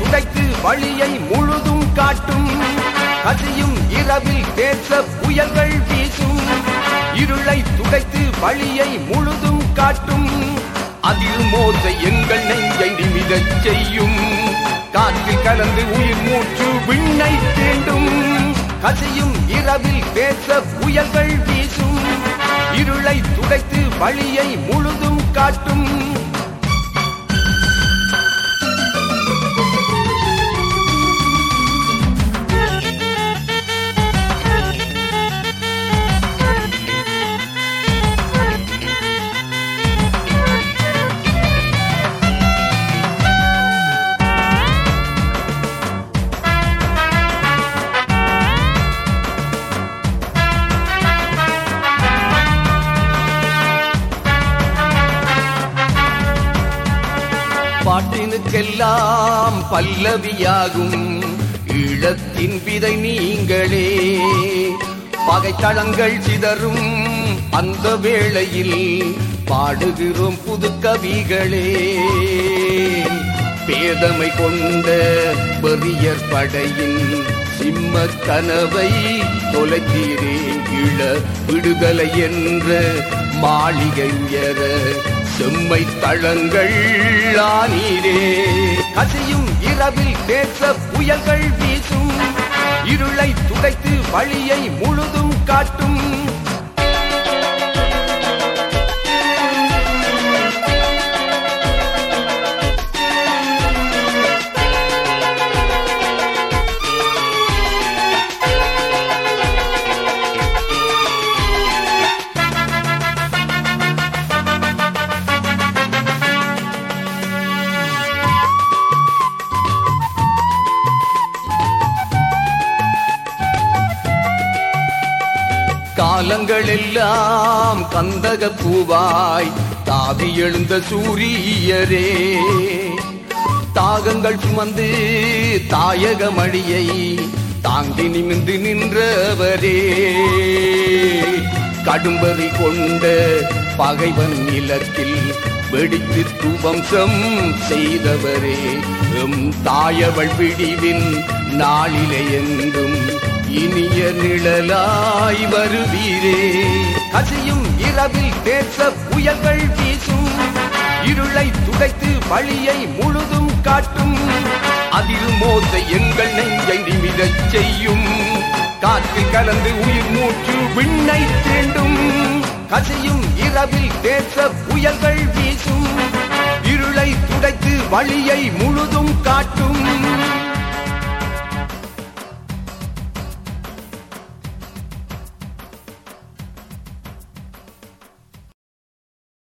துடைத்து வழியை முழுதும் காட்டும் கசியும் இரவில் தேச புயல்கள் வீசும் இருளை துடைத்து வழியை முழுதும் காட்டும் அதில் மோத எங்கள் நெஞ்சை நிமிடச் செய்யும் காற்றில் கலந்து உயிர் மூச்சு விண்ணை தீண்டும் கசியும் இரவில் தேச புயல்கள் வீசும் இருளை துடைத்து வழியை முழுதும் காட்டும் பாட்டினுக்கெல்லாம் பல்லவியாகும் ஈழத்தின் விதை நீங்களே பகைத்தளங்கள் சிதறும் அந்த வேளையில் பாடுகிறோம் புது கவிகளே பேதமை கொண்ட பெரியர் படையின் சிம்ம கனவை தொலைத்தீரே இள விடுதலை என்ற மாளிகை உயர செம்மை தளங்கள் ஆனீரே கசியும் இரவில் தேச புயல்கள் வீசும் இருளை துடைத்து வழியை முழுதும் காட்டும் காலங்கள் எல்லாம் கந்தக பூவாய் தாவி எழுந்த சூரியரே தாகங்கள் சுமந்து தாயக மடியை தாங்கி நிமிந்து நின்றவரே கடும்பறி கொண்ட பகைவன் நிலத்தில் வெடித்து துவம்சம் செய்தவரே எம் தாயவள் விடிவின் நாளிலே என்றும் இனிய நிழலாய் வருவீரே கசியும் இரவில் தேச புயல்கள் வீசும் இருளை துடைத்து வழியை முழுதும் காட்டும் அதில் மோத எங்கள் நெஞ்சை நிமிடச் செய்யும் காற்றில் கலந்து உயிர் மூச்சு விண்ணை தீண்டும் கசியும் இரவில் தேச புயல்கள் வீசும் இருளை துடைத்து வழியை முழுதும் காட்டும்